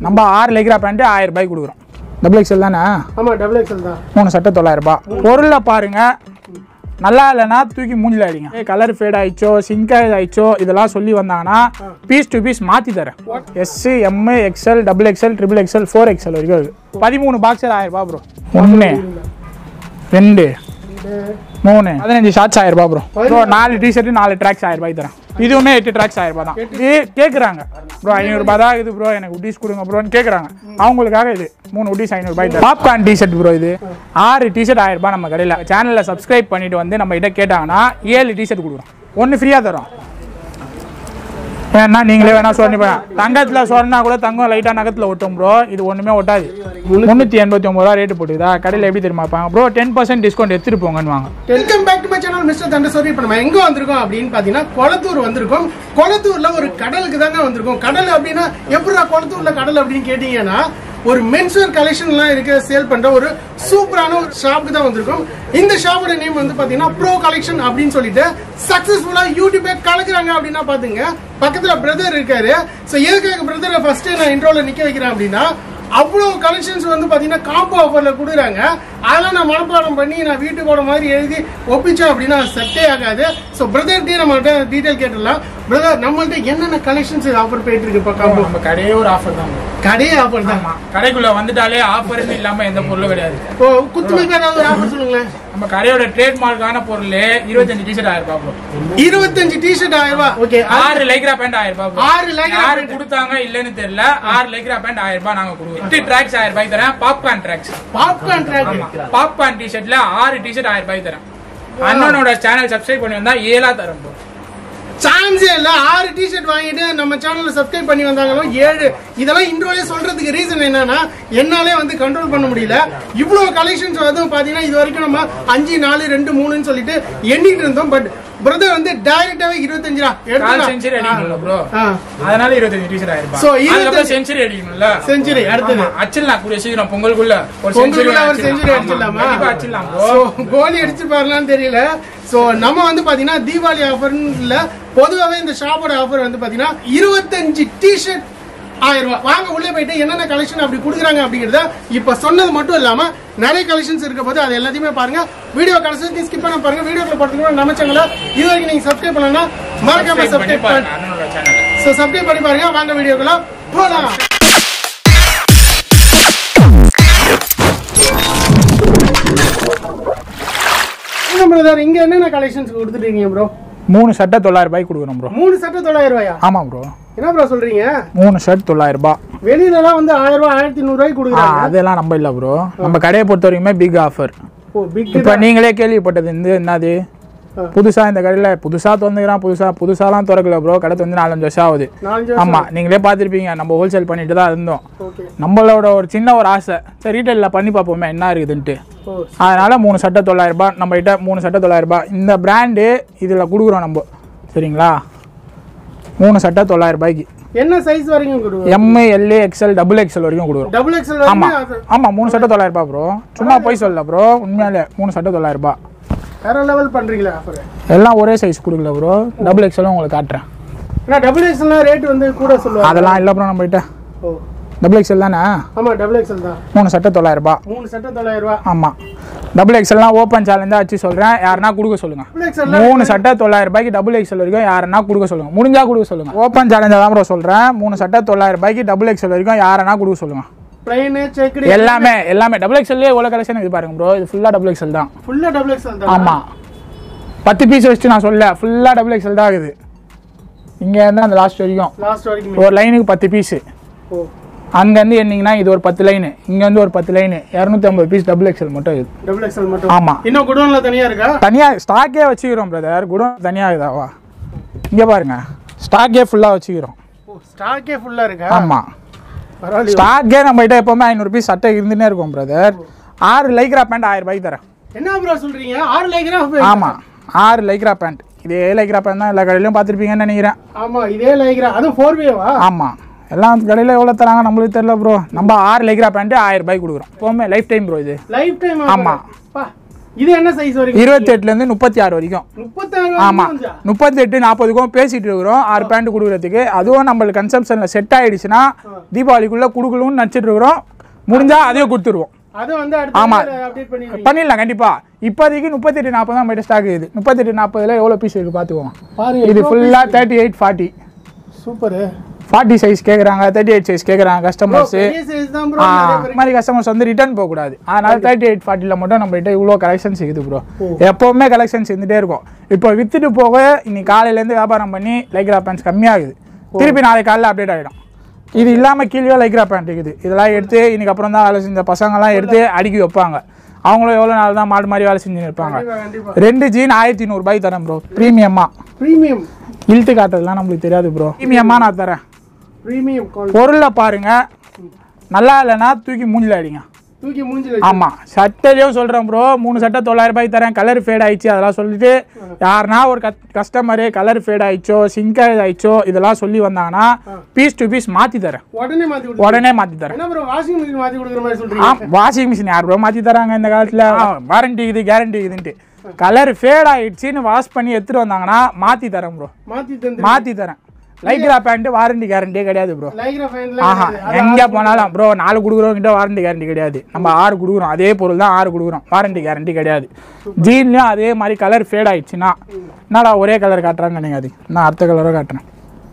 நம்ம ஆறு Lycra pant ஆயிரம் ரூபாய்க்கு கொடுக்குறோம் டபுள் எக்ஸ்எல் தானே ஆமா டபுள் எக்ஸ்எல் தான் மூணு சட்டை தொள்ளாயிரம் ரூபாய் பொருளை பாருங்க நல்லா இல்லைன்னா தூக்கி மூஞ்சில அடிங்க கலர் ஃபேட் ஆயிடுச்சோ சிங்க் ஆயிடுச்சோ இதெல்லாம் சொல்லி வந்தாங்கன்னா பீஸ் டு பீஸ் மாற்றி தரேன் S M XL double XL triple XL four XL வரைக்கும் இருக்கு பதிமூணு பாக்ஸர் ஆயிரம் ரூபாய் ப்ரோ ஒன்று ரெண்டு மூணு பதினஞ்சு ஷார்ட்ஸ் ஆயிரம் ரூபாய் ப்ரோ ப்ரோ நாலு டிஷர்ட் நாலு ட்ராக்ஸ் ஆயிரம் ரூபாய் தரேன் இதுவுமே எட்டு ட்ராக்ஸ் ஆயிரம் ரூபாய் தான் இது கேட்குறாங்க ப்ரோ ஐநூறுபா தான் இது ப்ரோ எனக்கு உட்டிஸ் கொடுங்க ப்ரோன்னு கேட்குறாங்க அவங்களுக்காக இது மூணு உட்டிஸ் ஐநூறுபாய் தரேன் பாப்கார்ன் டிஷர்ட் ப்ரோ இது ஆறு டிஷர்ட் ஆயிரம் ரூபாய் நம்ம கடையில் சேனலில் சப்ஸ்கிரைப் பண்ணிட்டு வந்து நம்ம கிட்ட கேட்டாங்கன்னா ஏழு டிஷர்ட் கொடுக்குறோம் ஒன்று ஃப்ரீயாக தரோம் ஏன்னா நீங்களே வேணா சொன்னீங்க தங்கத்தில் சொன்னா கூட தங்கம் லைட்டாக நகத்தில் ஒட்டும் ப்ரோ இது ஒன்றுமே ஒட்டாது முந்நூற்றி எண்பத்தி ஒம்பது ரூபா ரேட்டு போட்டுதா கடையில் எப்படி தெரியுமா இருப்பாங்க ப்ரோ டென் பர்சன்ட் டிஸ்கவுண்ட் எடுத்துட்டு போங்கன்னு வாங்க welcome back to my channel mister Thandasori இப்போ நம்ம எங்க வந்திருக்கோம் அப்படின்னு பாத்தீங்கன்னா கொளத்தூர் வந்திருக்கோம் கொளத்தூர்ல ஒரு கடலுக்கு தாங்க வந்திருக்கோம் கடல் அப்படின்னா எப்படிடா கொளத்தூர்ல கடல் அப்படின்னு கேட்டீங்கன்னா ஒரு மென்ஸ்வேர் கலெக்ஷன்லாம் இருக்க சேல் பண்ற ஒரு சூப்பரான ஒரு ஷாப்புக்கு தான் வந்திருக்கோம் இந்த ஷாப்போட நேம் வந்து பாத்தீங்கன்னா ப்ரோ கலெக்ஷன் அப்படின்னு சொல்லிட்டு சக்சஸ்ஃபுல்லா யூடியூபே கலக்குறாங்க அப்படின்னா பாத்துங்க பக்கத்துல பிரதர் இருக்காரு சோ எதுக்காக பிரதரை ஃபர்ஸ்ட் நான் இன்ட்ரோல நிக்க வைக்கிறேன் அப்படின்னா அவ்வளவு கலெக்ஷன்ஸ் வந்து பாத்தீங்கன்னா காம்போ ஆஃபர்ல கொடுக்குறாங்க அதெல்லாம் நான் மனப்பாடம் பண்ணி நான் வீட்டுக்கு போன மாதிரி எழுதி ஒப்பிச்சேன் அப்படின்னா செட்டே ஆகாது ஸோ பிரதர்கிட்டே நம்மள்ட்ட டீட்டெயில் கேட்டுடலாம் பிரதர் நம்மள்ட்ட என்னென்ன கலெக்ஷன்ஸ் ஆஃபர் போயிட்டு இருக்கு இப்போ காம்போ நம்ம கடையே ஒரு ஆஃபர் தான் கடையே ஆஃபர் தான் கடைக்குள்ள வந்துட்டாலே ஆஃபர்னு இல்லாம எந்த பொருளும் கிடையாது ஓ குத்துமைக்கு ஏதாவது ஒரு ஆஃபர் சொல்லுங்களேன் நம்ம கடையோட ட்ரேட்மார்க்கான பொருள் இருபத்தஞ்சு டிஷர்ட் ஆயிரம் ரூபாய் bro. இருபத்தஞ்சு டிஷர்ட் ஆயிரம் ரூபாய் ஓகே ஆறு லைக்ரா பேண்ட் ஆயிரம் ரூபாய் bro. ஆறு லைக்ரா யாரு கொடுத்தாங்க இல்லன்னு தெரியல ஆறு லைக்ரா பேண்ட் ஆயிரம் ரூபாய் நாங்க கொடுக்குறோம் எட்டு ட்ராக்ஸ் ஆயிரம் ரூபாய் தரேன் popcorn tracks popcorn track popcorn டிஷர்ட்ல ஆறு டிஷர்ட் ஆயிரம் ரூபாய் தரேன் அண்ணனோட சேனல் சப்ஸ்கிரைப் பண்ணி வந்தா ஏழா தரேன் bro. சான்ஸே இல்ல ஆறு டிஷர்ட் வாங்கிட்டு நம்ம சேனல்ல சப்ஸ்கிரைப் பண்ணி வந்தாங்களோ ஏழு இதெல்லாம் இன்ட்ரோலே சொல்றதுக்கு ரீசன் என்னன்னா என்னாலே வந்து கண்ட்ரோல் பண்ண முடியல இவ்வளவு கலெக்ஷன்ஸ் வந்து பாத்தீங்கன்னா இது வரைக்கும் நம்ம அஞ்சு நாலு ரெண்டு மூணுன்னு சொல்லிட்டு எண்ணிட்டு இருந்தோம் பட் பிரதர் வந்து டைரக்டாவே இருபத்தஞ்சு கால் செஞ்சுரி அடிக்கணும்ல ப்ரோ அதனால இருபத்தஞ்சு டிஷர்ட் ஆயிரம் So, ரூபாய் இருபத்தஞ்சு- அதுக்கப்புறம் செஞ்சுரி அடிக்கணும்ல செஞ்சுரி அடுத்தது ஆமா, அடிச்சிடலாம் கூடிய சீக்கிரம் பொங்கலுக்குள்ள ஒரு பொங்கலுக்குள்ள ஒரு செஞ்சுரி செஞ்சுரி அடிச்சிடலாமா கண்டிப்பா அடிச்சிடலாம் ப்ரோ So, கோலி அடிச்சிருப்பாருலான்னு தெரியல சோ நம்ம வந்து பாத்தீங்கன்னா தீபாவளி ஆஃபர்னு இல்ல பொதுவாவே இந்த ஷாப்போட ஆஃபர் வந்து பாத்தீங்கன்னா இருபத்தஞ்சு டிஷர்ட் ஆயிரம் ரூபாய் வாங்க உள்ளே போயிட்டு என்னென்ன கலெக்ஷன் அப்படி கொடுக்குறாங்க அப்படிங்கறத இப்ப சொன்னது மட்டும் இல்லாம நிறைய கலெக்ஷன்ஸ் இருக்க போது அது எல்லாத்தையுமே பாருங்க வீடியோ கடைசி ஸ்கிப் பண்ண பாருங்க வீடியோக்குள்ள போறதுக்கு நம்ம சேனல இது வரைக்கும் நீங்க சப்ஸ்கிரைப் பண்ணலன்னா மறக்காம சப்ஸ்கிரைப் பண்ணி அண்ணனோட சேனல் சோ சப்ஸ்கிரைப் பண்ணி பாருங்க வாங்க வீடியோக்குள்ள போலாம் என்ன பிரதர் இங்க என்னென்ன கலெக்ஷன்ஸ் கொடுத்துட்டீங்க ப்ரோ மூணு சட்டை தொள்ளாயிரம் ரூபாய்க்கு கொடுக்குறோம் ப்ரோ மூணு சட்டை தொள்ளாயிரம் ரூபாயா ஆமா ப்ரோ என்ன ப்ரோ சொல்றீங்க மூணு ஷர்ட் தொள்ளாயிரம் ரூபாய் வெளியில எல்லாம் வந்து ஆயிரம் ரூபாய் ஆயிரத்தி நூறு ரூபாய்க்கு ஆ, கொடுக்குறாங்க அதெல்லாம் நம்ம இல்லை ப்ரோ நம்ம கடையை பொறுத்த வரைக்குமே பிக் ஆஃபர் ஓ பிக் இப்போ நீங்களே கேள்விப்பட்டது இந்த என்னது ஆ. புதுசா இந்த கடையில் புதுசா திறந்துக்கிறான் புதுசா புதுசாலாம் திறக்கல ப்ரோ கடை வந்து நாலஞ்சு வருஷம் ஆகுது நாலஞ்சு ஆமா நீங்களே பார்த்துருப்பீங்க நம்ம ஹோல்சேல் பண்ணிட்டு தான் இருந்தோம் ஓகே நம்மளோட ஒரு சின்ன ஒரு ஆசை சரி ரீட்டைலில் பண்ணி பார்ப்போமே என்ன இருக்குதுன்ட்டு ஓ அதனால மூணு சட்டை தொள்ளாயிரம் ரூபாய் நம்ம கிட்ட மூணு சட்டை தொள்ளாயிரம் ரூபாய் இந்த பிராண்டு இதில் கொடுக்குறோம் நம்ம சரிங்களா மூணு சட்டை தொள்ளாயிரம் ரூபாய்க்கு என்ன சைஸ் வரைக்கும் கொடுக்குறோம் எம்ஏ எல்ஏ எக்ஸ்எல் டபுள் எக்ஸ்எல் வரைக்கும் கொடுக்குறோம் டபுள் எக்ஸ்எல் ஆமா வரைக்கும் ஆமா மூணு சட்டை தொள்ளாயிரம் ரூபாய் ப்ரோ சும்மா போய் சொல்லல ப்ரோ உண்மையாலே மூணு சட்டை தொள்ளாயிரம் ரூபாய் வேற லெவல் பண்றீங்களா ஆஃபர் எல்லாம் ஒரே சைஸ் கொடுக்கல ப்ரோ டபுள் எக்ஸ்எலும் உங்களுக்கு காட்டுறேன் ஏன்னா டபுள் எக்ஸ்எல்னா ரேட் வந்து கூட சொல்லுவாங்க அதெல்லாம் இல்லை ப்ரோ நம்ம கிட்ட ஓ டபுள் எக்ஸ்எல் தானே ஆமா டபுள் எக்ஸ்எல் தான் மூணு சட்டை தொள்ளாயிரம் ரூபாய் மூணு சட்டை தொள்ளாயிரம் ரூபாய் ஆமாம் டபுள் எக்ஸ்எல்லாம் ஓப்பன் சேலஞ்சாக வச்சு சொல்கிறேன் யாருன்னா கொடுக்க சொல்லுங்கள் டபுள் எக்ஸ்எல் மூணு சட்டை தொள்ளாயிரம் ரூபாய்க்கு டபுள் எக்ஸ்எல் வரைக்கும் யாருன்னா கொடுக்க சொல்லுங்கள் முடிஞ்சா கொடுக்க சொல்லுங்கள் ஓப்பன் சேலஞ்சாக தான் ப்ரோ சொல்கிறேன் மூணு சட்டை தொள்ளாயிரம் ரூபாய்க்கு டபுள் எக்ஸ்எல் வரைக்கும் யாருன்னா கொடுக்க சொல்லுங்கள் பிளைன் செக்டு எல்லாமே எல்லாமே டபுள் எக்ஸ்எல்லே எவ்வளோ கலெக்ஷன் இது பாருங்க ப்ரோ இது ஃபுல்லாக டபுள் எக்ஸ்எல் தான் ஃபுல்லா டபுள் எக்ஸ்எல் தான் ஆமாம் பத்து பீஸ் வச்சுட்டு நான் சொல்ல ஃபுல்லாக டபுள் எக்ஸ்எல் தான் ஆகுது இங்கே இருந்து அந்த லாஸ்ட் வரைக்கும் லாஸ்ட் வரைக்கும் ஒரு லைனுக்கு பத்து பீஸு ஓ அங்கேருந்து என்னீங்கன்னா இது ஒரு பத்து லைனு இங்கேருந்து ஒரு பத்து லைனு இரநூத்தி ஐம்பது பீஸ் டபுள் எக்ஸ்எல் மட்டும் இது டபுள் எக்ஸ்எல் மட்டும் ஆமாம் இன்னும் குடோன்ல தனியா இருக்கா தனியாக ஸ்டாக்கே வச்சுக்கிறோம் பிரதர் கூட தனியாக இதாவா இங்கே பாருங்க ஸ்டாக்கே ஃபுல்லாக வச்சுக்கிறோம் ஓ ஸ்டாக்கே ஃபுல்லா இருக்கா ஆமாம் பரவாயில்ல ஸ்டாக்கே நம்ம கிட்ட எப்போவுமே ஐநூறு பீஸ் சட்டை இருந்துன்னே இருக்கும் பிரதர் ஆறு லைக்ரா பேண்ட் ஆயிரம் ரூபாய்க்கு தரேன் என்ன ப்ரோ சொல்றீங்க ஆறு லைக்ரா ஆமாம் ஆறு லைக்ரா பேண்ட் இதே லைக்ரா பேண்ட் தான் எல்லா கடையிலையும் பார்த்துருப்பீங்கன்னு நினைக்கிறேன் ஆமா இதே லைக்ரா அதுவும் ஃபோர் வேவா ஆமாம் எல்லாம் கடையில் எவ்வளோ தராங்க நம்மளுக்கு தெரியல ப்ரோ நம்ம ஆறு லைக்ரா பேண்ட்டு ஆயிரம் ரூபாய்க்கு கொடுக்குறோம் எப்போவுமே லைஃப் டைம் ப்ரோ இது லைஃப் டைம் ஆமா. பா இது என்ன சைஸ் வரைக்கும் இருபத்தெட்டுலேருந்து முப்பத்தி ஆறு வரைக்கும் முப்பத்தாறு ஆமாம் முப்பத்தெட்டு நாற்பதுக்கும் பேசிட்டு இருக்கிறோம் ஆறு பேண்ட் கொடுக்குறதுக்கு அதுவும் நம்மளுக்கு கன்சம்ஷனில் செட் ஆயிடுச்சுன்னா தீபாவளிக்குள்ளே கொடுக்கணும்னு நினச்சிட்டு இருக்கிறோம் முடிஞ்சா அதையும் கொடுத்துருவோம் அது வந்து ஆமா. அடுத்து அப்டேட் பண்ணிடுவீங்க பண்ணிடலாம் கண்டிப்பாக இப்போதைக்கு முப்பத்தெட்டு நாற்பது தான் நம்மகிட்ட ஸ்டாக் இருக்குது முப்பத்தெட்டு நாற்பதுல எவ்வளோ பீஸ் இருக்குது பார்த்துக்கோங்க பாருங்க இது ஃபுல்லாக thirty eight forty super forty size கேட்குறாங்க தேர்ட்டி எயிட் சைஸ் கேட்குறாங்க கஸ்டமர்ஸு பெரிய சைஸ் தான் ப்ரோ ஆ இந்த மாதிரி கஸ்டமர்ஸ் வந்து ரிட்டர்ன் போகக்கூடாது அதனால தேர்ட்டி எயிட் ஃபார்ட்டியில் மட்டும் நம்மகிட்ட இவ்வளோ கலெக்ஷன்ஸ் இருக்குது ப்ரோ எப்போவுமே கலெக்ஷன்ஸ் இருந்துகிட்டே இருக்கும் இப்போ வித்துட்டு போக இன்னைக்கு காலையிலேருந்து வியாபாரம் பண்ணி லைக்ரா பேண்ட்ஸ் கம்மியாகுது திருப்பி நாளைக்கு காலையில் அப்டேட் ஆகிடும் இது இல்லாமல் கீழே லைக்ரா பேண்ட் இருக்குது இதெல்லாம் எடுத்து இன்னைக்கு அப்புறம் தான் வேலை செஞ்ச பசங்கள்லாம் எடுத்து அடுக்கி வைப்பாங்க அவங்களும் எவ்வளோ நாள் தான் மாடு மாதிரி வேலை செஞ்சுன்னு இருப்பாங்க கண்டிப்பா கண்டிப்பா ரெண்டு ஜீன் ஆயிரத்தி நூறுபாய்க்கு தரேன் ப்ரோ ப்ரீமியமாக பிரீமியம் இழுத்து காட்டுறதுலாம் நம்மளுக்கு தெரியாது ப்ரோ ப்ரீமியமாக நான் தரேன் பிரீமியம் குவாலிட்டி பொருளை பாருங்க நல்லா இல்லைன்னா தூக்கி மூஞ்சில அடிங்க தூக்கி மூஞ்சில ஆமா சட்டையிலையும் சொல்றேன் ப்ரோ மூணு சட்டை தொள்ளாயிரம் ரூபாய்க்கு தரேன் கலர் ஃபேட் ஆயிடுச்சு அதெல்லாம் சொல்லிட்டு யாருனா ஒரு கஸ்டமரு கலர் ஃபேட் ஆயிடுச்சோ சிங்க் ஆயிடுச்சோ இதெல்லாம் சொல்லி வந்தாங்கன்னா பீஸ் டு பீஸ் மாத்தி தரேன் உடனே மாத்தி விடு உடனே மாத்தி தரேன் என்ன ப்ரோ வாஷிங் மிஷின் மாத்தி கொடுக்குற மாதிரி சொல்றீங்க ஆ வாஷிங் மிஷின் யார் ப்ரோ மாத்தி தராங்க இந்த காலத்துல வாரண்டி இது கேரண்டி இதுன்ட்டு கலர் ஃபேட் ஆயிடுச்சுன்னு வாஷ் பண்ணி எடுத்துட்டு வந்தாங்கன்னா மாத்தி தரேன் ப்ரோ மாத்தி தந்து மாத்தி தரேன் லைக்ரா பேண்ட் வாரண்டி கேரண்டியே கிடையாது ப்ரோ லைக்ரா ஃபைன்ல ஆஹா எங்க போனாலும் ப்ரோ நாலு கொடுக்குறோம் கிட்ட வாரண்டி கேரண்டி கிடையாது நம்ம ஆறு கொடுக்குறோம் அதே பொருள் தான் ஆறு கொடுக்குறோம் வாரண்டி கேரண்டி கிடையாது ஜீன்லயும் அதே மாதிரி கலர் ஃபேட் ஆயிடுச்சுன்னா என்னடா ஒரே கலர் காட்டுறாங்க நீங்க அது நான் அடுத்த கலரோ காட்டுறேன்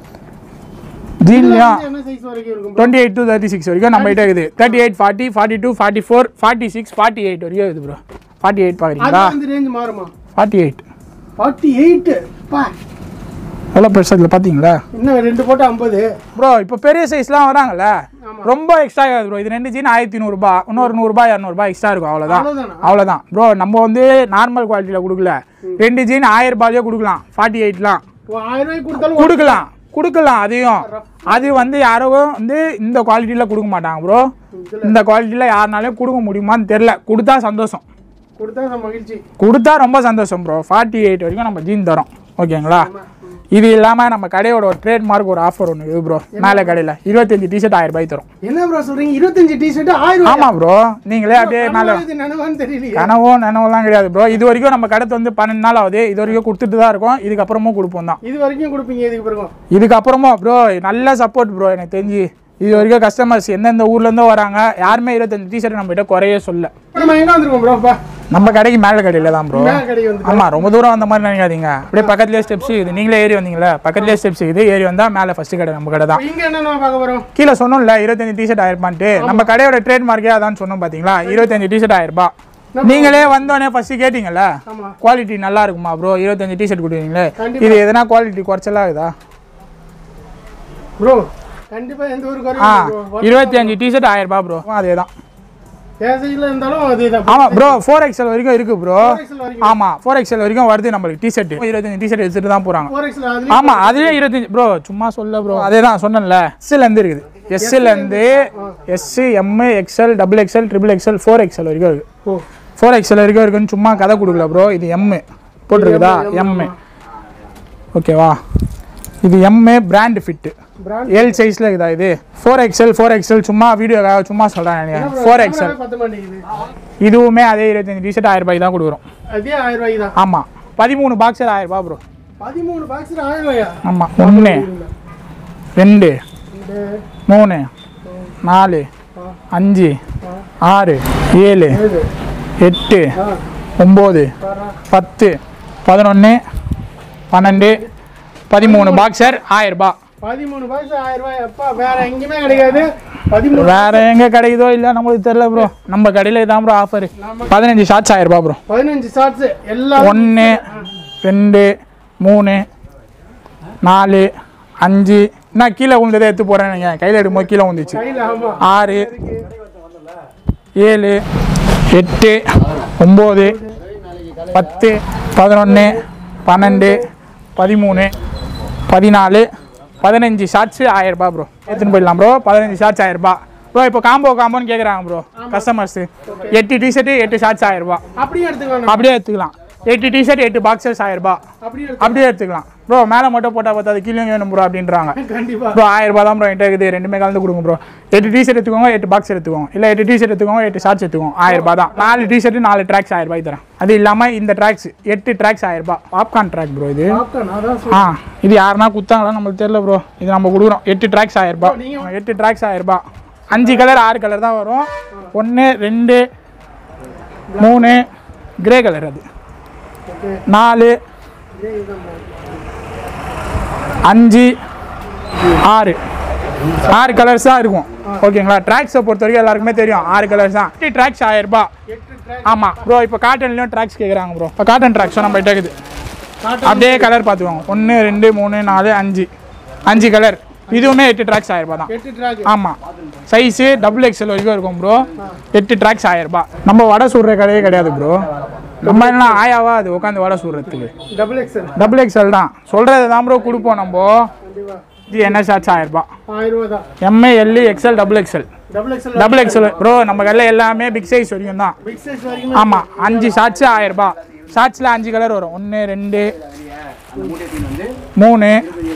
ஜீன்லயும் என்ன சைஸ் வரைக்கும் இருக்கும் twenty eight to thirty six வரைக்கும் நம்ம கிட்ட இருக்குது thirty eight forty forty two forty four forty six forty eight வரைக்கும் இருக்குது ப்ரோ ஃபார்ட்டி எயிட் அது பார்க்குறீங்களா வந்து ரேஞ்ச் மாறுமா ஃபார்ட்டி எயிட் ஃபார்ட்டி எயிட் பா எவ்வளோ பெருசாக இதில் பார்த்தீங்களா இன்னும் ரெண்டு போட்டு ஐம்பது ப்ரோ இப்போ பெரிய சைஸ்லாம் வராங்கல்ல ரொம்ப எக்ஸ்ட்ரா ஆகாது ப்ரோ இது ரெண்டு ஜீன் ஆயிரத்தி நூறுபா இன்னொரு நூறுபா இரநூறுபா எக்ஸ்ட்ரா இருக்கும் அவ்வளோதான் அவ்வளவுதானா? அவ்வளோதான் ப்ரோ நம்ம வந்து நார்மல் குவாலிட்டியில் கொடுக்கல ரெண்டு ஜீன் ஆயிரம் ரூபாயிலே கொடுக்கலாம் ஃபார்ட்டி எயிட்லாம் ஓ, ஆயிரம் ரூபாய்க்கு கொடுத்தாலும் கொடுக்கலாம் கொடுக்கலாம் அதையும் அது வந்து யாரும் வந்து இந்த குவாலிட்டியில் கொடுக்க மாட்டாங்க ப்ரோ இந்த குவாலிட்டியில் யாருனாலையும் கொடுக்க முடியுமான்னு தெரில கொடுத்தா சந்தோஷம் கொடுத்தா நம்ம மகிழ்ச்சி கொடுத்தா ரொம்ப சந்தோஷம் ப்ரோ ஃபார்ட்டி எயிட் வரைக்கும் நம்ம ஜீன் தரோம் ஓகேங்களா இது இல்லாமல் நம்ம கடையோட ஒரு ட்ரேட்மார்க் ஒரு ஆஃபர் ஒன்று இருக்குது ப்ரோ மேலே கடையில் இருபத்தஞ்சு டிஷர்ட் ஆயிரம் ரூபாய் தரும் என்ன ப்ரோ சொல்றீங்க இருபத்தஞ்சு டிஷர்ட் ஆயிரம் ரூபாய் ஆமா ப்ரோ நீங்களே அப்படியே மேலே இது நினைவான்னு தெரியலையே கனவோ நினவெல்லாம் கிடையாது ப்ரோ இது வரைக்கும் நம்ம கடை வந்து பன்னெண்டு நாள் ஆகுது இது வரைக்கும் கொடுத்துட்டு தான் இருக்கோம் இதுக்கப்புறமும் கொடுப்போம் தான் இது வரைக்கும் கொடுப்பீங்க இதுக்கு பிறகு இதுக்கப்புறமும் ப்ரோ நல்ல சப்போர்ட் ப்ரோ எனக்கு தெரிஞ்சு இது வரைக்கும் கஸ்டமர்ஸ் எந்தெந்த ஊர்லேருந்தோ வராங்க யாருமே இருபத்தஞ்சு டிஷர்ட் நம்ம கிட்ட குறைய சொல்ல நம்ம எங்க வந்திருக்கோம் ப்ரோ பா நம்ம கடைக்கு மேலே கடையில் தான் ப்ரோ மேல கடை வந்து ஆமா ரொம்ப தூரம் வந்த மாதிரி நினைக்காதீங்க அப்படியே பக்கத்துலேயே ஸ்டெப்ஸ் இது நீங்களே ஏறி வந்தீங்களா பக்கத்துலேயே ஸ்டெப்ஸ் இது ஏறி வந்தா மேலே ஃபர்ஸ்ட் கடை நம்ம கடை தான் இங்க என்ன பார்க்க போறோம் கீழே சொன்னோம்ல இருபத்தஞ்சு டிஷர்ட் ஆயிருப்பான்ட்டு நம்ம கடையோட ட்ரேட் மார்க்கே அதான் சொன்னோம் பாத்தீங்களா இருபத்தஞ்சு டிஷர்ட் ஆயிருப்பா நீங்களே வந்தோடனே ஃபர்ஸ்ட் கேட்டீங்கல்ல ஆமா குவாலிட்டி நல்லா இருக்குமா ப்ரோ இருபத்தஞ்சு டிஷர்ட் கொடுக்குறீங்களே கண்டிப்பா. இது எதனா குவாலிட்டி குறைச்சலா இருக்குதா ப்ரோ கண்டிப்பா எந்த ஒரு ஆ குறையும் ப்ரோ இருபத்தி அஞ்சு டிஷர்ட் ஆயிரம் ரூபாய் ப்ரோ அதே தான் கேசையில் இருந்தாலும் அதேதான் ஆமா ப்ரோ ஃபோர் எக்ஸ்எல் வரைக்கும் இருக்கு ப்ரோ 4XL வரைக்கும் ஆமா ஃபோர் எக்ஸ்எல் வரைக்கும் வருது நம்மளுக்கு டிஷர்ட் இருபத்தஞ்சு டிஷர்ட் எடுத்துட்டு தான் போறாங்க ஃபோர் எக்ஸ்ல அதுலயும் ஆமா அதுவே இருபத்தஞ்சு ப்ரோ சும்மா சொல்ல ப்ரோ அதே தான் சொன்னேன்ல எஸ்ல இருந்து இருக்குது எஸ்ல இருந்து S M XL double XL triple XL four XL வரைக்கும் இருக்கு ஓ ஃபோர் எக்ஸ்எல் வரைக்கும் இருக்குன்னு சும்மா கதை கொடுக்கல ப்ரோ இது எம் போட்டிருக்குதா எம் ஓகேவா இது M brand fit brand L சைஸ்ல இருக்குதா இது ஃபோர் எக்ஸ்எல் ஃபோர் எக்ஸ்எல் சும்மா வீடியோக்காக சும்மா சொல்கிறேன் ஃபோர் எக்ஸ்எல் பத்த மாட்டேங்குது இதுவுமே அதே இருபத்தஞ்சு டிஷர்ட் ஆயிரம் ரூபாய்க்கு தான் கொடுக்குறோம் அதே ஆயிரம் ரூபாய்க்கு தான் ஆமாம் பதிமூணு பாக்ஸர் ஆயிரம் ரூபாய் ப்ரோ பதிமூணு பாக்ஸ் ஆயிரம் ரூபாயா ஆமாம் ஒன்று ரெண்டு ரெண்டு மூணு நாலு அஞ்சு ஆறு ஏழு ஏழு எட்டு ஆ ஒம்பது பாரா பத்து பதினொன்று பன்னெண்டு பதிமூணு பாக்ஸர் ஆயிரம் ரூபாய் பதிமூணு பாக்ஸ் ஆயிரம் ரூபாய் அப்பா வேற எங்கேயுமே கிடைக்காது பதிமூணு வேற எங்க கிடைக்குதோ இல்லை நம்மளுக்கு தெரியல ப்ரோ நம்ம கடையில் இதான் ப்ரோ ஆஃபர் பதினஞ்சு ஷார்ட்ஸ் ஆயிரம் ரூபாய் ப்ரோ பதினஞ்சு ஷார்ட்ஸ் எல்லாம் ஒன்று ரெண்டு மூணு நாலு அஞ்சு நான் கீழே விழுந்ததை எடுத்து போகிறேன் நீங்கள் கையில் எடுக்கும்போது கீழே விழுந்துச்சு கையில் ஆமா ஆறு ஏழு எட்டு ஒம்பது பத்து பதினொன்று பன்னெண்டு பதிமூணு பதினாலு பதினஞ்சு ஷார்ட்ஸு ஆயிரரூபா ப்ரோ எடுத்துன்னு போயிடலாம் ப்ரோ பதினஞ்சு ஷார்ட்ஸ் ஆயிரரூபா ப்ரோ இப்போ காம்போ காம்போன்னு கேட்குறாங்க ப்ரோ கஸ்டமர்ஸு எட்டு டிஷர்ட்டு எட்டு ஷார்ட்ஸ் ஆயிரரூபா அப்படியே எடுத்துக்கலாம் அப்படியே எடுத்துக்கலாம் எட்டு டிஷர்ட் எட்டு பாக்ஸஸ் ஆயிரம் ரூபாய் அப்படியே அப்படியே எடுத்துக்கலாம் ப்ரோ மேலே மட்டும் போட்டால் பார்த்தாது கீழே வேணும் ப்ரோ அப்படின்றாங்க கண்டிப்பா ப்ரோ ஆயிரம் ரூபாய் தான் ப்ரோ என்கிட்ட இருக்குது ரெண்டுமே கலந்து கொடுங்க ப்ரோ எட்டு டிஷர்ட் எடுத்துக்கோங்க எட்டு பாக்ஸ் எடுத்துக்கோங்க இல்லை எட்டு டிஷர்ட் எடுத்துக்கோங்க எட்டு ஷார்ட்ஸ் எடுத்துக்கோங்க ஆயிரம் ரூபாய் தான் நாலு டிஷர்ட் நாலு ட்ராக்ஸ் ஆயிரம் ரூபாய் தரேன் அது இல்லாமல் இந்த ட்ராக்ஸ் எட்டு ட்ராக்ஸ் ஆயிரம் ரூபாய் பாப்கார்ன் ட்ராக் ப்ரோ இது பாப்கார்ன் அதான் ஆ இது யாருன்னா குத்தாங்களா நம்மளுக்கு தெரியல ப்ரோ இது நம்ம கொடுக்குறோம் எட்டு ட்ராக்ஸ் ஆயிரம் ரூபாய் எட்டு ட்ராக்ஸ் ஆயிரம் ரூபாய் அஞ்சு கலர் ஆறு கலர் தான் வரும் ஒன்று ரெண்டு மூணு கிரே கலர் அது ஓகே நாலு அஞ்சு ஆறு ஆறு கலர்ஸ் தான் இருக்கும் ஓகேங்களா ட்ராக்ஸை பொறுத்த வரைக்கும் எல்லாருக்குமே தெரியும் ஆறு கலர்ஸ் தான் ட்ராக்ஸ் ஆயிரம் ரூபாய் எட்டு ட்ராக் ஆமாம் ப்ரோ இப்போ காட்டன்லேயும் ட்ராக்ஸ் கேட்குறாங்க ப்ரோ இப்போ காட்டன் ட்ராக்ஸும் நம்ம கிட்ட இருக்குது அப்படியே கலர் பார்த்துக்கோங்க ஒன்று ரெண்டு மூணு நாலு அஞ்சு அஞ்சு கலர் இதுவுமே எட்டு ட்ராக்ஸ் ஆயிரம் ரூபாய் தான் எட்டு ட்ராக் ஆமாம் சைஸு டபுள் எக்ஸ்எல் வரைக்கும் இருக்கும் ப்ரோ எட்டு ட்ராக்ஸ் ஆயிரம் ரூபாய் நம்ம வடை சுடுற கடையே கிடையாது ப்ரோ நம்ம என்ன ஆயாவா அது உட்காந்து வடை சுடுறதுக்கு டபுள் எக்ஸ்எல் டபுள் எக்ஸ்எல் தான் சொல்கிறது தான் ப்ரோ கொடுப்போம் நம்ம கண்டிப்பா இது என்ன ஷார்ட்ஸ் ஆயிரம் ரூபாய் ஆயிரம் ரூபா தான் எம்ஏ L XL double XL double XL double XL bro நம்ம கடையில் எல்லாமே பிக் சைஸ் வரைக்கும் தான் பிக் சைஸ் வரைக்கும் ஆமாம் அஞ்சு ஷார்ட்ஸு ஆயிரம் ரூபாய் ஷார்ட்ஸில் அஞ்சு கலர் வரும் ஒன்று ரெண்டு மூணு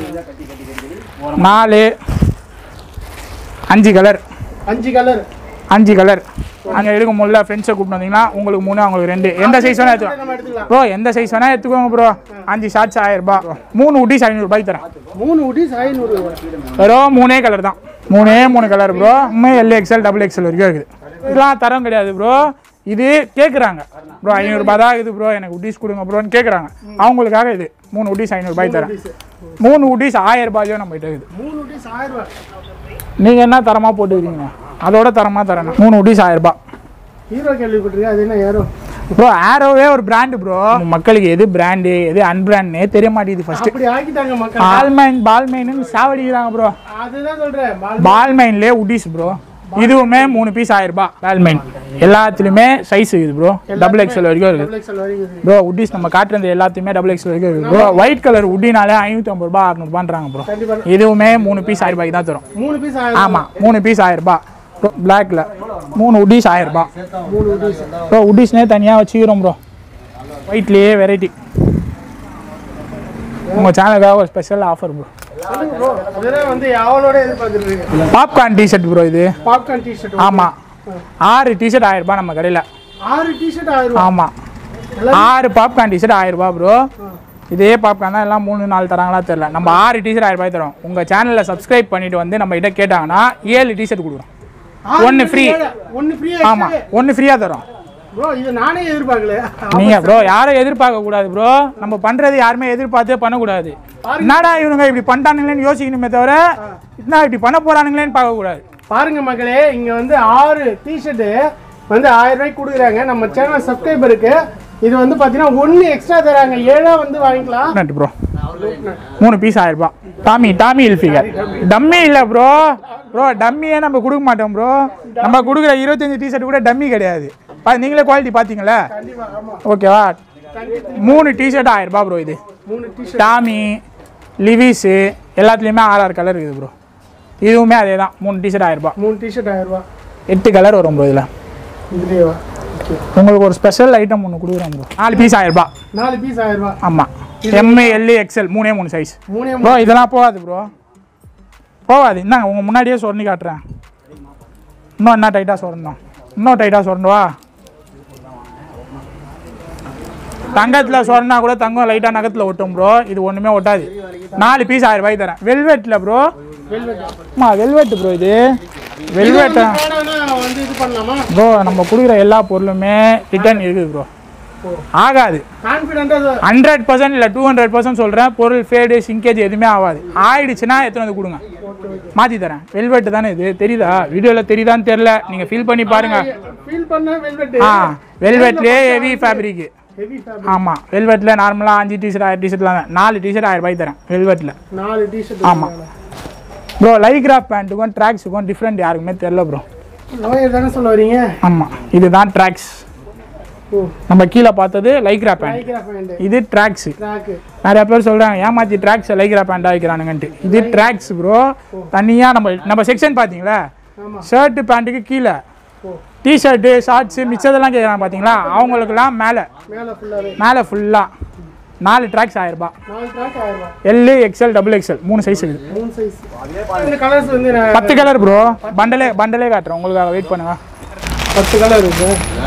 நாலு அஞ்சு கலர் அஞ்சு கலர் அஞ்சு கலர் அங்கே எடுக்கும் போது ஃப்ரெண்ட்ஸை கூப்பிட்டு வந்தீங்கன்னா உங்களுக்கு மூணு அவங்களுக்கு ரெண்டு எந்த சைஸ் வேணால் எடுத்துக்கோ நம்ம எடுத்துக்கலாம் ப்ரோ எந்த சைஸ் வேணால் எடுத்துக்கோங்க ப்ரோ அஞ்சு ஷார்ட்ஸ் ஆயிரம் ரூபாய் மூணு உட்டிஸ் ஐநூறுபாய்க்கு தரேன் மூணு உடிஸ் ஐநூறு ரூபா வெறும் மூணே கலர் தான் மூணே மூணு கலர் ப்ரோ உண்மை எல் எக்ஸ்எல் டபுள் எக்ஸ்எல் வரைக்கும் இருக்குது இதெல்லாம் தரம் கிடையாது ப்ரோ இது கேட்குறாங்க ப்ரோ ஐநூறுரூபா தான் இருக்குது ப்ரோ எனக்கு உட்டிஸ் கொடுங்க ப்ரோன்னு கேட்குறாங்க அவங்களுக்காக இது மூணு உட்டிஸ் ஐநூறுபாய்க்கு தரேன் மூணு உட்டிஸ் ஆயிரம் ரூபாயிலும் நம்ம கிட்ட இருக்குது மூணு உடிஸ் ஆயிரம் ரூபா நீங்கள் என்ன தரமாக போட்டுக்கிறீங்க அதோட தரமாக தரேன் மூணு உட்டிஸ் ஆயிரம் ரூபாய் ஹீரோ கேள்விப்பட்டிருக்கேன் அது என்ன யாரோ ப்ரோ ஆரோவே ஒரு பிராண்டு ப்ரோ மக்களுக்கு எது பிராண்டு எது அன்பிராண்ட்னே தெரிய மாட்டேங்குது ஃபர்ஸ்ட் அப்படி ஆக்கிட்டாங்க மக்கள் பால்மைன் பால்மைன்னு சாவடிக்கிறாங்க ப்ரோ அதுதான் சொல்றேன் பால் பால்மைன்லேயே உடிஸ் ப்ரோ இதுவுமே மூணு பீஸ் ஆயிரம் ரூபாய் பால்மைன் எல்லாத்துலேயுமே சைஸ் இருக்குது ப்ரோ டபுள் எக்ஸ்எல் வரைக்கும் இருக்குது டபுள் எக்ஸ்எல் வரைக்கும் இருக்கு. ப்ரோ உட்டிஸ் நம்ம காட்டுறது எல்லாத்தையுமே டபுள் எக்ஸ்எல் வரைக்கும் இருக்குது ப்ரோ ஒயிட் கலர் உட்டினாலே ஐநூற்றி ஐம்பது ரூபா அறுநூறுபான்றாங்க ப்ரோ கண்டிப்பா இதுவுமே மூணு பீஸ் ஆயிரம் ரூபாய்க்கு தான் தரும் மூணு பீஸ் ஆயிரம் ஆமாம் மூணு பீஸ் ஆயிரம் ரூபாய் ப்ரோ பிளாக்ல மூணு உட்டிஸ் ஆயிரம் ரூபாய் மூணு உடிஸ் ப்ரோ உட்டிஸ்னே தனியாக வச்சுக்கிறோம் ப்ரோ ஒயிட்லேயே வெரைட்டி உங்கள் சேனலுக்காக ஒரு ஸ்பெஷல் ஆஃபர் ப்ரோ சொல்லுங்க ப்ரோ அதெல்லாம் வந்து அவளோட எதிர்பார்த்துட்டு இருக்கு பாப்கார்ன் டிஷர்ட் ப்ரோ இது பாப்கார்ன் டிஷர்ட் ஆமாம் ஆறு டிஷர்ட் ஆயிரம் ரூபாய் நம்ம கடையில் ஆறு டிஷர்ட் ஆயிரம் ரூபா ஆமாம் ஆறு பாப்கார்ன் டிஷர்ட் ஆயிரம் ரூபாய் ப்ரோ இதே பாப்கார்ன் தான் எல்லாம் மூணு நாலு தராங்களா தெரியல நம்ம ஆறு டிஷர்ட் ஆயிரம் ரூபாய் தரோம் உங்கள் சேனலில் சப்ஸ்கிரைப் பண்ணிட்டு வந்து நம்ம கிட்ட கேட்டாங்கன்னா ஏழு டிஷர்ட் கொடுக்குறோம் ஒன்று ஃப்ரீ ஒன்னு ஃப்ரீ ஆமாம் ஒன்று ஃப்ரீயாக தரோம் ப்ரோ இது நானே எதிர்பார்க்கல நீங்கள் ப்ரோ யாரும் எதிர்பார்க்க கூடாது ப்ரோ நம்ம பண்ணுறது யாருமே எதிர்பார்த்தே பண்ணக்கூடாது என்னடா இவனுங்க இப்படி பண்ணிட்டானுங்களேன்னு யோசிக்கணுமே தவிர என்ன இப்படி பண்ண போகிறானுங்களேன்னு பார்க்கக்கூடாது பாருங்க மக்களே இங்க வந்து ஆறு டிஷர்ட் வந்து ஆயிரம் ரூபாய்க்கு கொடுக்குறாங்க நம்ம சேனல் சப்ஸ்கிரைபருக்கு இது வந்து பாத்தீங்கன்னா ஒன்னு எக்ஸ்ட்ரா தராங்க ஏழா வந்து வாங்கிக்கலாம் நட்டு ப்ரோ மூணு பீஸ் ஆயிரம் ரூபாய் டாமி டாமி இல்ஃபிகர் டம்மி இல்லை ப்ரோ ப்ரோ டம்மியே நம்ம கொடுக்க மாட்டோம் ப்ரோ நம்ம கொடுக்குற இருபத்தஞ்சு டிஷர்ட் கூட டம்மி கிடையாது பா நீங்களே குவாலிட்டி பார்த்தீங்களா கண்டிப்பா ஆமா ஓகேவா மூணு டிஷர்ட் ஆயிரம் ரூபாய் ப்ரோ இது மூணு டிஷர்ட் டாமி லிவிஸு எல்லாத்துலேயுமே ஆறு ஆறு கலர் இருக்குது ப்ரோ இதுவுமே அதே தான் மூணு டிஷர்ட் ஆயிரம் ரூபாய் மூணு டிஷர்ட் ஆயிரம் ரூபாய் எட்டு கலர் வரும் ப்ரோ இதில் இதுலேயேவா ஓகே உங்களுக்கு ஒரு ஸ்பெஷல் ஐட்டம் ஒன்று கொடுக்குறோம் ப்ரோ நாலு பீஸ் ஆயிரம் ரூபாய் நாலு பீஸ் ஆயிரம் ரூபாய் ஆமாம் எம்ஏ எல்லு எக்ஸ்எல் மூணே மூணு சைஸ் மூணே ப்ரோ இதெல்லாம் போகாது ப்ரோ போகாது இந்தாங்க உங்கள் முன்னாடியே சொரணி காட்டுறேன் இன்னும் என்ன டைட்டாக சொரணும் இன்னும் டைட்டாக சொரணுவா தங்கத்தில் சொரனா கூட தங்கம் லைட்டாக நகத்தில் ஒட்டும் ப்ரோ இது ஒன்றுமே ஒட்டாது நாலு பீஸ் ஆயிரம் ரூபாய் தரேன் வெல்வெட்டில் ப்ரோ வெல்வெட் ஆமா வெல்வெட் ப்ரோ இது வெல்வெட்டா வேணாம்னா வந்து இது பண்ணலாமா ப்ரோ நம்ம கொடுக்குற எல்லா பொருளுமே ரிட்டர்ன் இருக்குது ப்ரோ ஆகாது கான்ஃபிடென்ட்டாக ஹண்ட்ரட் பர்சன்ட் இல்லை டூ ஹண்ட்ரட் பர்சன்ட் சொல்கிறேன் பொருள் ஃபேடு சிங்கேஜ் எதுவுமே ஆகாது ஆயிடுச்சுன்னா எத்தனை வந்து கொடுங்க மாற்றி தரேன் வெல்வெட் தானே இது தெரியுதா வீடியோவில் தெரியுதான்னு தெரில நீங்கள் ஃபீல் பண்ணி பாருங்க ஃபீல் பண்ண வெல்வெட் ஆ வெல்வெட்லேயே ஹெவி ஃபேப்ரிக்கு ஹெவி ஃபேப்ரிக் ஆமாம் வெல்வெட்டில் நார்மலாக அஞ்சு டிஷர்ட் ஆயிரம் டிஷர்ட்லாம் நாலு டிஷர்ட் ஆயிரம் ரூபாய் தரேன் வெல்வெட்டில் நாலு டிஷர்ட் ஆமா. ப்ரோ லைக்ராஃப் பேண்ட்டுக்கும் ட்ராக்ஸுக்கும் டிஃப்ரெண்ட் யாருக்குமே தெரில ப்ரோ லோயர் தானே சொல்ல வரீங்க ஆமாம் இதுதான் ட்ராக்ஸ் ஓ நம்ம கீழே பார்த்தது லைக்ரா பேண்ட் லைக்ரா பேண்ட் இது ட்ராக்ஸு ட்ராக்கு நிறைய பேர் சொல்கிறாங்க ஏமாத்தி ட்ராக்ஸ் லைக்ரா பேண்டாக வைக்கிறானுங்கன்ட்டு இது ட்ராக்ஸ் ப்ரோ தனியாக நம்ம நம்ம செக்ஷன் பார்த்தீங்களா ஆமா ஷர்ட்டு பேண்ட்டுக்கு கீழே ஓ டிஷர்ட்டு ஷார்ட்ஸு மிச்சதெல்லாம் கேட்குறாங்க பார்த்தீங்களா அவங்களுக்குலாம் மேலே மேல ஃபுல்லாவே மேலே ஃபுல்லாக நாலு ட்ராக்ஸ் ஆயிரரூபா நாலு ட்ராக் ஆயிரம் ரூபாய் எல்லு எக்ஸ்எல் டபுள் எக்ஸ்எல் மூணு சைஸ் இருக்குது மூணு சைஸ் இந்த கலர்ஸ் வந்து நான் பத்து கலர் ப்ரோ பண்டலே பண்டலே காட்டுறேன் உங்களுக்காக வெயிட் பண்ணுங்க பத்து கலர் இருக்கு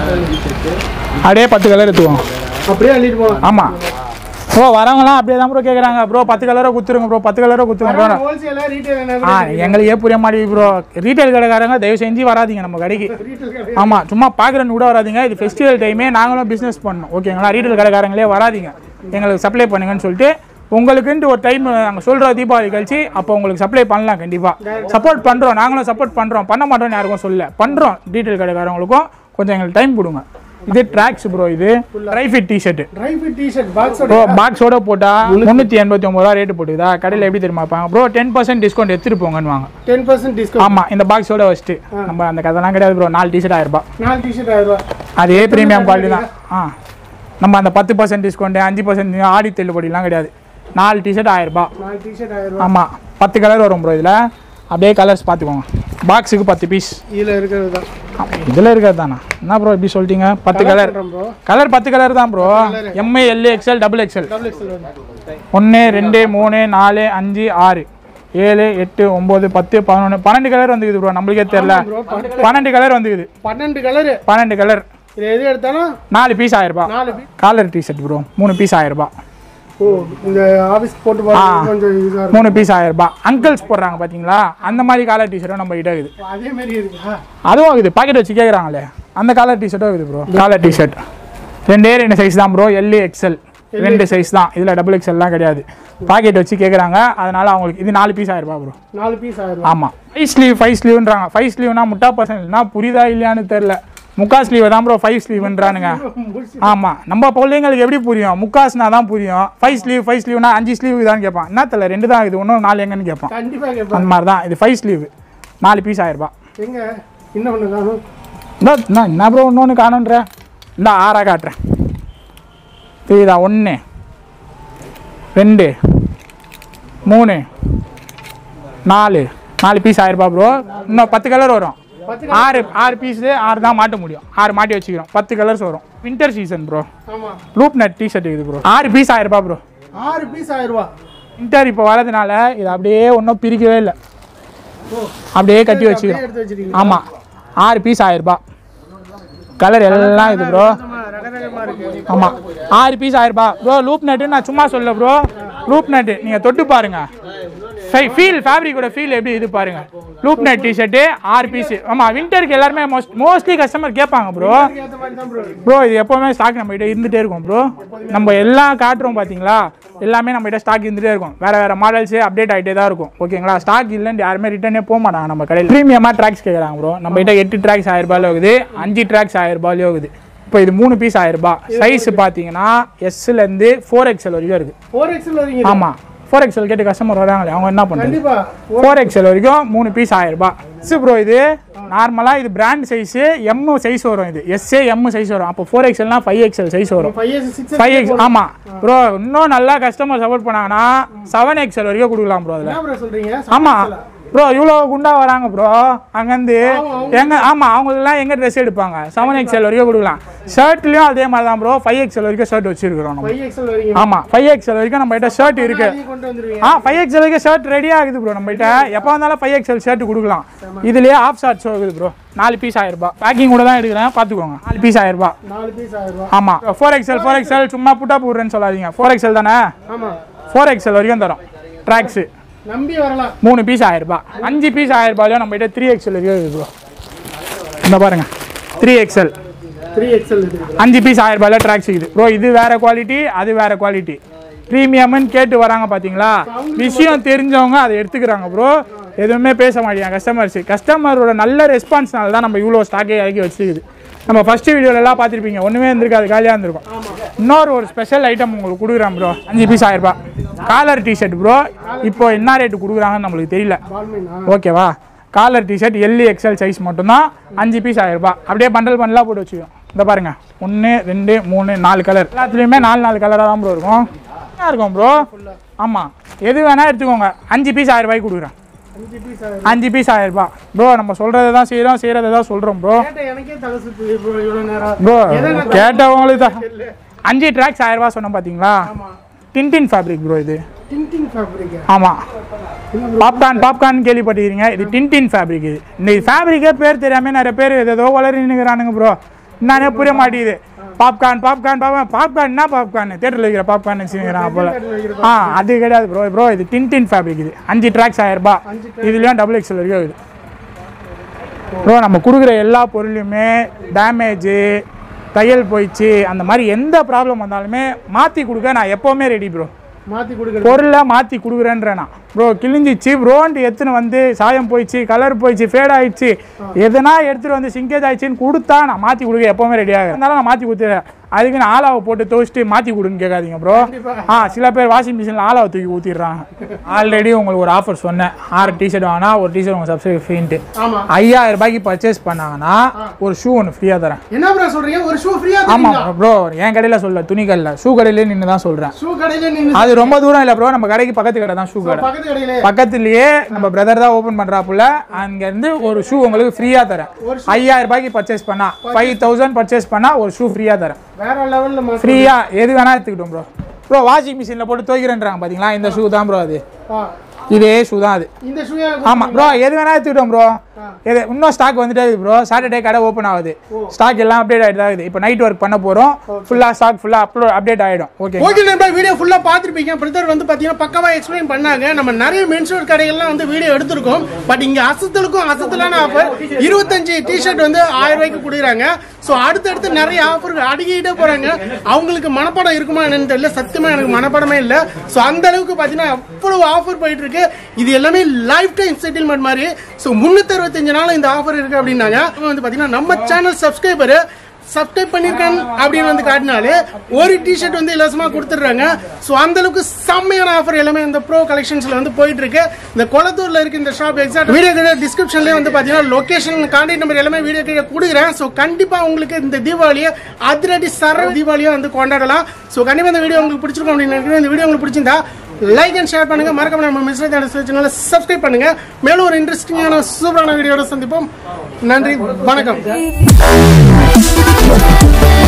அப்படியே பத்து கலர் எடுத்துவோம் அப்படியே அள்ளிட்டு போகலாம் ஆமாம் ப்ரோ வரவங்களாம் அப்படியே தான் ப்ரோ கேட்குறாங்க ப்ரோ பத்து கலரை குத்துருங்க ப்ரோ பத்து கலரை குத்துருங்க ப்ரோ ஹோல்சேலா ரீட்டைல் ஆ எங்களுக்கே புரிய மாட்டேங்குது ப்ரோ ரீட்டைல் கடைக்காரங்க தயவு செஞ்சு வராதீங்க நம்ம கடைக்கு ரீட்டைல் ஆமாம் சும்மா பார்க்குறன்னு கூட வராதீங்க இது ஃபெஸ்டிவல் டைமே நாங்களும் பிஸ்னஸ் பண்ணணும் ஓகேங்களா ரீட்டைல் கடைக்காரங்களே வராதீங்க எங்களுக்கு சப்ளை பண்ணுங்கன்னு சொல்லிட்டு உங்களுக்குன்ட்டு ஒரு டைம் நாங்கள் சொல்கிறோம் தீபாவளி கழிச்சு அப்போ உங்களுக்கு சப்ளை பண்ணலாம் கண்டிப்பாக சப்போர்ட் பண்ணுறோம் நாங்களும் சப்போர்ட் பண்ணுறோம் பண்ண மாட்டோம்னு யாருக்கும் சொல்ல பண்ணுறோம் ரீட்டைல் கடைக்காரங்களுக்கும் கொஞ்சம் எங்களுக்கு டைம் கொடுங்க இது ட்ராக்ஸ் ப்ரோ இது dry fit T shirt dry fit T shirt பாக்ஸோட ப்ரோ பாக்ஸோட போட்டால் முந்நூற்றி எண்பத்தி ஒம்பது ரூபா ரேட்டு போட்டுதா கடையில் எப்படி தெரியுமா வைப்பாங்க ப்ரோ டென் பர்சன்ட் டிஸ்கவுண்ட் எடுத்துட்டு போங்கன்னு வாங்க டென் பர்சன்ட் டிஸ்கவுண்ட் ஆமாம் இந்த பாக்ஸோட ஃபஸ்ட்டு நம்ம அந்த கதைலாம் கிடையாது ப்ரோ நாலு டிஷர்ட் ஆயிரம் ரூபாய் நாலு டிஷர்ட் ஆயிரம் ரூபாய் அதே ப்ரீமியம் குவாலிட்டி தான் ஆ நம்ம அந்த பத்து பர்சன்ட் டிஸ்கவுண்ட் அஞ்சு பர்சன்ட் ஆடி தள்ளுபடிலாம் கிடையாது நாலு டிஷர்ட் ஆயிரம் ரூபாய் நாலு டிஷர்ட் ஆயிரம் ரூபாய் ஆமாம் பத்து கலர் வரும் ப்ரோ இதில் அப்படியே கலர்ஸ் பார்த்துக்கோங்க பாக்ஸுக்கு பத்து பீஸ் இதுல இருக்கிறது தான் இதில் இருக்கிறது தானே என்ன ப்ரோ இப்படி சொல்லிட்டீங்க பத்து கலர் ப்ரோ கலர் பத்து கலர் தான் ப்ரோ எம்ஏ எல்ஏ XL double XL double XL வருது ஒன்று ரெண்டு மூணு நாலு அஞ்சு ஆறு ஏழு எட்டு ஒம்பது பத்து பதினொன்று பன்னெண்டு கலர் வந்துக்குது ப்ரோ நம்மளுக்கே தெரில ப்ரோ பன்னெண்டு கலர் வந்துக்குது பன்னெண்டு கலரு பன்னெண்டு கலர் இது எது எடுத்தாலும் நாலு பீஸ் ஆயிரம் ரூபாய் நாலு பீஸ் காலர் டிஷர்ட் ப்ரோ மூணு பீஸ் ஆயிரம் ரூபாய் ஓ இந்த ஆஃபீஸ் போட்டு போகிறது கொஞ்சம் யூஸாக இருக்கும் மூணு பீஸ் ஆயிரம் ரூபாய் அங்கிள்ஸ் போடுறாங்க பார்த்தீங்களா அந்த மாதிரி காலர் டிஷர்ட்டும் நம்ம கிட்ட இருக்குது அதே மாதிரி இருக்கா அதுவும் இருக்குது பாக்கெட் வச்சு கேட்குறாங்களே அந்த காலர் டிஷர்ட்டும் இருக்குது ப்ரோ காலர் டிஷர்ட் ரெண்டே ரெண்டு சைஸ் தான் ப்ரோ எல்லு எக்ஸ்எல் ரெண்டு சைஸ் தான் இதில் டபுள் எக்ஸ்எல்லாம் கிடையாது பாக்கெட் வச்சு கேட்குறாங்க அதனால அவங்களுக்கு இது நாலு பீஸ் ஆயிரம் ரூபாய் ப்ரோ நாலு பீஸ் ஆயிரம் ரூபாய் ஆமாம் ஃபைவ் ஸ்லீவ் ஃபைவ் ஸ்லீவ்ன்றாங்க ஃபைவ் ஸ்லீவ்னா முட்டா பர்சன்ட்னா புரியுதா இல்லையான்னு தெரில முக்கா ஸ்லீவ் தான் ப்ரோ ஃபைவ் ஸ்லீவ்ன்றானுங்க முடிச்சு ஆமாம் நம்ம பிள்ளைங்களுக்கு எப்படி புரியும் முக்காஸ்னா தான் புரியும் ஃபைவ் ஸ்லீவ் ஃபைவ் ஸ்லீவ்னா அஞ்சு ஸ்லீவ் தான் கேட்பான் என்ன தெரியல ரெண்டு தான் இது ஒன்றும் நாலு எங்கன்னு கேட்பான் கண்டிப்பா கேட்பேன் அந்த மாதிரி தான் இது ஃபைவ் ஸ்லீவ் நாலு பீஸ் ஆயிரம் ரூபாய் எங்க இன்னும் ஒன்று காணும் இந்த நான் என்ன ப்ரோ இன்னொன்று காணுன்ற இந்த ஆறா காட்டுறேன் தெரியுதா ஒன்று ரெண்டு மூணு நாலு நாலு பீஸ் ஆயிரம் ரூபாய் ப்ரோ இன்னும் பத்து கலர் வரும் பத்து ஆறு ஆறு பீஸு ஆறு தான் மாட்ட முடியும் ஆறு மாட்டி வச்சுக்கிறோம் பத்து கலர்ஸ் வரும் வின்டர் சீசன் ப்ரோ ஆமா லூப் நட் டிஷர்ட் இது ப்ரோ ஆறு பீஸ் ஆயிரம் ரூபாய் ப்ரோ ஆறு பீஸ் ஆயிரம் ரூபாய் வின்டர் இப்போ வரதுனால இது அப்படியே ஒன்றும் பிரிக்கவே இல்லை அப்படியே கட்டி அப்படியே வச்சுக்கிறோம் எடுத்து வச்சிருக்கீங்க ஆமாம் ஆறு பீஸ் ஆயிரம் ரூபாய் கலர் எல்லாம் இது ப்ரோ ரகரகமா இருக்கு ஆமாம் ஆறு பீஸ் ஆயிரம் ரூபாய் ப்ரோ லூப் நட்டு நான் சும்மா சொல்ல ப்ரோ லூப் நட்டு நீங்கள் தொட்டு பாருங்க ஃபீல் ஃபேப்ரிக்கோட ஃபீல் எப்படி இது பாருங்க லூப் நட் டிஷர்ட்டு ஆறு பீஸ் ஆமாம் வின்டருக்கு எல்லாருமே மோஸ்ட் மோஸ்ட்லி கஸ்டமர் கேட்பாங்க ப்ரோ ஏற்ற மாதிரி தான் ப்ரோ இருக்கு ப்ரோ இது எப்போவுமே ஸ்டாக் நம்ம கிட்ட இருந்துகிட்டே இருக்கும் ப்ரோ நம்ம எல்லாம் காட்டுறோம் பார்த்தீங்களா எல்லாமே நம்ம கிட்ட ஸ்டாக் இருந்துகிட்டே இருக்கும் வேறு வேறு மாடல்ஸே அப்டேட் ஆகிட்டே தான் இருக்கும் ஓகேங்களா ஸ்டாக் இல்லைன்னு யாருமே ரிட்டர்னே போக மாட்டாங்க நம்ம கடையில் ப்ரீமியமாக ட்ராக்ஸ் கேட்குறாங்க ப்ரோ நம்ம கிட்ட எட்டு ட்ராக்ஸ் ஆயிரம் ரூபாயில இருக்குது அஞ்சு ட்ராக்ஸ் ஆயிரம் ரூபாயிலே இருக்குது இப்போ இது மூணு பீஸ் ஆயிரம் ரூபாய் சைஸ் பார்த்தீங்கன்னா எஸ்லேருந்து ஃபோர் எக்ஸ்எல் வரைக்கும் இருக்குது ஃபோர் எக்ஸ்எல் வரீங்க ஆமாம் ஃபோர் எக்ஸ்எல் கேட்டு கஸ்டமர் வராங்களே அவங்க என்ன பண்ணுறது கண்டிப்பா ஃபோர் எக்ஸ்எல் வரைக்கும் மூணு பீஸ் ஆயிரம் ரூபாய் எஸ் ப்ரோ இது நார்மலாக இது பிராண்ட் சைஸு எம் சைஸ் வரும் இது எஸ்ஏ எம் சைஸ் வரும் அப்போ ஃபோர் எக்ஸ்எல்னா ஃபைவ் எக்ஸ்எல் சைஸ் வரும் five years six five X ஆமாம் ப்ரோ இன்னும் நல்லா கஸ்டமர் சப்போர்ட் பண்ணாங்கன்னா செவன் எக்ஸ்எல் வரைக்கும் கொடுக்கலாம் ப்ரோ அதில் என்ன ப்ரோ சொல்றீங்க ஆமாம் ப்ரோ இவ்வளோ குண்டா வராங்க ப்ரோ அங்கேருந்து எங்க ஆமாம் அவங்களெல்லாம் எங்கே ட்ரெஸ் எடுப்பாங்க செவன் எக்ஸ்எல் வரைக்கும் கொடுக்கலாம் ஷர்ட்லேயும் அதே மாதிரி தான் ப்ரோ ஃபைவ் எக்ஸ்எல் வரைக்கும் ஷர்ட் வச்சிருக்கிறோம் நம்ம ஃபைவ் எக்ஸ்எல் வரீங்க ஆமாம் ஃபைவ் எக்ஸ்எல் வரைக்கும் நம்ம கிட்ட ஷர்ட் இருக்கு அதையும் கொண்டு வந்துருவீங்க ஆ ஃபைவ் எக்ஸ்எல் வரைக்கும் ஷர்ட் ரெடி ஆகுது ப்ரோ நம்ம கிட்ட எப்போ வந்தாலும் ஃபைவ் எக்ஸ்எல் ஷர்ட் கொடுக்கலாம் இதுலேயே ஆஃப் ஷார்ட்ஸ் இருக்குது ப்ரோ நாலு பீஸ் ஆயிரம் ரூபாய் பேக்கிங் கூட தான் எடுக்கிறேன் பார்த்துக்கோங்க நாலு பீஸ் ஆயிரம் ரூபாய் நாலு பீஸ் ஆயிரம் ரூபாய் ஆமாம் ஃபோர் எக்ஸ்எல் ஃபோர் எக்ஸ்எல் சும்மா புட்டா போடுறேன்னு சொல்லாதீங்க ஃபோர் எக்ஸ்எல் தானே ஆமா ஃபோர் எக்ஸ்எல் வரைக்கும் தரோம் ட்ராக்ஸு நம்பி வரலாம் மூணு பீஸ் ஆயிரம் ரூபாய் அஞ்சு பீஸ் ஆயிரம் ரூபாயிலும் நம்ம கிட்ட த்ரீ எக்ஸ்எல் வரைக்கும் இருக்குது ப்ரோ இந்த பாருங்க த்ரீ எக்ஸ்எல் த்ரீ எக்ஸ்எல் இருக்குது அஞ்சு பீஸ் ஆயிரம் ரூபாயில ட்ராக்ஸ் இருக்குது ப்ரோ இது வேற குவாலிட்டி அது வேற குவாலிட்டி ப்ரீமியம்னு கேட்டு வராங்க பார்த்தீங்களா விஷயம் தெரிஞ்சவங்க அதை எடுத்துக்கிறாங்க ப்ரோ எதுவுமே பேச மாட்டேங்க கஸ்டமர்ஸ் கஸ்டமரோட நல்ல ரெஸ்பான்ஸ்னால தான் நம்ம இவ்வளோ ஸ்டாக்கே இறக்கி வச்சுக்குது நம்ம ஃபர்ஸ்ட் வீடியோலலாம் பார்த்துருப்பீங்க ஒன்றுமே இருந்திருக்காது காலியாக இருந்திருக்கும் இன்னொரு ஒரு ஸ்பெஷல் ஐட்டம் உங்களுக்கு கொடுக்குறேன் ப்ரோ அஞ்சு பீஸ் ஆயிரம் ரூபாய் காலர் டிஷர்ட் ப்ரோ இப்போ என்ன ரேட்டு கொடுக்குறாங்கன்னு நம்மளுக்கு தெரியல பால்மீனா ஓகேவா collar t-shirt L XL size மட்டும்தான் அஞ்சு பீஸ் ஆயிரம் ரூபாய் அப்படியே பண்டல் பண்டலாக போட்டு வச்சுக்கோம் இந்த பாருங்க ஒன்று ரெண்டு மூணு நாலு கலர் எல்லாத்துலேயுமே நாலு நாலு கலராக தான் ப்ரோ இருக்கும் நல்லா இருக்கும் ப்ரோ ஆமாம் எது வேணால் எடுத்துக்கோங்க அஞ்சு பீஸ் ஆயிரம் ரூபாய்க்கு கொடுக்குறேன் அஞ்சு பீஸ் ஆகுது அஞ்சு பீஸ் ஆயிரம் ரூபாய் ப்ரோ நம்ம சொல்றதை தான் செய்கிறோம் செய்கிறத தான் சொல்கிறோம் ப்ரோ கேட்ட எனக்கே தலை சுத்துது bro இவ்வளவு நேரம் ப்ரோ எதை நான் கேட்டவங்களுக்கு தான் தெரியல. அஞ்சு ட்ராக்ஸ் ஆயிரம் ரூபாய் சொன்னோம் பார்த்தீங்களா ஆமா டின்டின் ஃபேப்ரிக் ப்ரோ இது டின்டிங் ஃபேப்ரிக் ஆமாம் பாப்கார்ன் பாப்கார்ன் கேள்விப்பட்டிருக்கீங்க இது டின்டின் ஃபேப்ரிக் இது இந்த ஃபேப்ரிக்கே பேர் தெரியாம நிறைய பேர் ஏதோ வளரி நிற்கிறானுங்க ப்ரோ என்னன்னே புரிய மாட்டேங்குது பாப்கார்ன் பாப்கார்ன் பாப்கார்ன் பாப்கார்ன் என்ன பாப்கார்ன் தேட்டரில் வைக்கிற பாப்கார்ன் வச்சுக்கிறான் போல ஆ அது கிடையாது ப்ரோ ப்ரோ இது டின்டின் ஃபேப்ரிக் இது அஞ்சு ட்ராக்ஸ் ஆயிரம் ரூபாய் இதுலேயும் டபுள் எக்ஸல் வரைக்கும் இருக்குது ப்ரோ நம்ம கொடுக்குற எல்லா பொருளையுமே டேமேஜு தையல் போயிடுச்சு அந்த மாதிரி எந்த ப்ராப்ளம் வந்தாலுமே மாற்றி கொடுக்க நான் எப்போவுமே ரெடி ப்ரோ மாத்தி கொடுக்குறது பொருளை மாற்றி கொடுக்குறேன்றேன் நான் ப்ரோ கிழிஞ்சிச்சு ப்ரோன்ட்டு எடுத்துன்னு வந்து சாயம் போயிடுச்சு கலர் போயிடுச்சு ஃபேட் ஆயிடுச்சு எதனா எடுத்துகிட்டு வந்து சிங்கேஜ் ஆயிடுச்சுன்னு கொடுத்தா நான் மாற்றி கொடுக்க எப்போவுமே ரெடியாக இருந்தாலும் நான் மாற்றி கொடுத்துறேன் அதுக்கு நான் ஆலாவை போட்டு துவச்சிட்டு மாற்றி கொடுன்னு கேட்காதீங்க ப்ரோ ஆ சில பேர் வாஷிங் மிஷினில் ஆலாவை தூக்கி ஊற்றிடுறாங்க ஆல்ரெடி உங்களுக்கு ஒரு ஆஃபர் சொன்னேன் ஆறு டிஷர்ட் வாங்கினா ஒரு டிஷர்ட் உங்கள் சப்ஸ்கிரைப் ஃப்ரீன்ட்டு ஆமா ஐயாயிரம் ரூபாய்க்கு பர்ச்சேஸ் பண்ணாங்கன்னா ஒரு ஷூ ஒன்று ஃப்ரீயாக தரேன் என்ன ப்ரோ சொல்றீங்க ஒரு ஷூ ஃப்ரீயா ஆமாம் ப்ரோ என் கடையில் சொல்ல துணி கடையில் ஷூ கடையிலே நின்று தான் சொல்கிறேன் ஷூ கடையில நின்னு அது ரொம்ப தூரம் இல்லை ப்ரோ நம்ம கடைக்கு பக்கத்து கடை தான் ஷூ கடை பக்கத்து கடையில பக்கத்துலயே நம்ம பிரதர் தான் ஓபன் பண்றாப்புல அங்க இருந்து ஒரு ஷூ உங்களுக்கு ஃப்ரீயா தரேன் ஐயாயிரம் ரூபாய்க்கு பர்ச்சேஸ் பண்ணா ஃபைவ் தௌசண்ட் பர்ச்சேஸ் பண்ணா ஒரு ஷூ ஃப்ரீயா தரேன் வேற லெவல்ல மாத்தி ஃப்ரீயா எது வேணா எடுத்துக்கிட்டோம் ப்ரோ ப்ரோ வாஷிங் மிஷினில் போட்டு துவைக்கிறேன்றாங்க பாத்தீங்களா இந்த ஷூ தான் ப்ரோ அது ஆ, இதே ஷூ தான் அது இந்த ஷூ ஆமா ப்ரோ எது வேணா எடுத்துக்கிட்டோம் ப்ரோ எது இன்னும் ஸ்டாக் வந்துட்டே இருக்குது ப்ரோ சாட்டர்டே கடை ஓப்பன் ஆகுது ஸ்டாக் எல்லாம் அப்டேட் ஆகிட்டு தான் இருக்குது இப்போ நைட் ஒர்க் பண்ண போறோம் ஃபுல்லா ஸ்டாக் ஃபுல்லா அப்லோட் அப்டேட் ஆயிடும் ஓகே ஓகே நண்பா வீடியோ ஃபுல்லா பார்த்துருப்பீங்க பிரதர் வந்து பாத்தீங்கன்னா பக்கவா எக்ஸ்பிளைன் பண்ணாங்க நம்ம நிறைய மென்சூர் கடைகள்லாம் வந்து வீடியோ எடுத்திருக்கோம் பட் இங்க அசத்தலுக்கும் அசத்தலான ஆஃபர் இருபத்தஞ்சு டிஷர்ட் வந்து ஆயிரம் ரூபாய்க்கு கொடுக்குறாங்க ஸோ அடுத்தடுத்து நிறைய ஆஃபர் அடிக்கிட்டே போறாங்க அவங்களுக்கு மனப்பாடம் இருக்குமா என்னன்னு தெரியல சத்தியமா எனக்கு மனப்பாடமே இல்லை ஸோ அந்த அளவுக்கு பாத்தீங்கன்னா அவ்வளவு ஆஃபர் போயிட்டு இருக்கு இது எல்லாமே லைஃப் டைம் செட்டில்மெண்ட் மாதிரி ஸோ முன்னூத்தி அறுபத்தஞ்சு நாள் இந்த ஆஃபர் இருக்கு அப்படின்னாங்க அவங்க வந்து பாத்தீங்கன்னா நம்ம சேனல் சப்ஸ்கிரைபர் சப்ஸ்கிரைப் பண்ணிருக்கேன் அப்படின்னு வந்து காட்டினாலே ஒரு டிஷர்ட் வந்து இலவசமா கொடுத்துட்றாங்க ஸோ அந்த அளவுக்கு செம்மையான ஆஃபர் எல்லாமே இந்த ப்ரோ கலெக்ஷன்ஸ்ல வந்து போயிட்டு இருக்கு இந்த கொளத்தூர்ல இருக்கு இந்த ஷாப் எக்ஸாக்ட் வீடியோ கீழே டிஸ்கிரிப்ஷன்லேயே வந்து பாத்தீங்கன்னா லொகேஷன் கான்டாக்ட் நம்பர் எல்லாமே வீடியோ கீழே கொடுக்குறேன் ஸோ கண்டிப்பா உங்களுக்கு இந்த தீபாவளியை அதிரடி சர தீபாவளியை வந்து கொண்டாடலாம் ஸோ கண்டிப்பா இந்த வீடியோ உங்களுக்கு பிடிச்சிருக்கும் அப்படின்னு நினைக்கிறேன் இந்த வீடியோ உங்களுக்கு பிடிச்சிருந்தா லைக் அண்ட் ஷேர் பண்ணுங்க மறக்காம நம்ம மிஸ்ரேஜ் சேனலை சப்ஸ்கிரைப் பண்ணுங்க மேலும் ஒரு இன்ட்ரெஸ்டிங்கான சூப்பரான வீடியோட சந்திப்போம் நன்றி வணக்கம்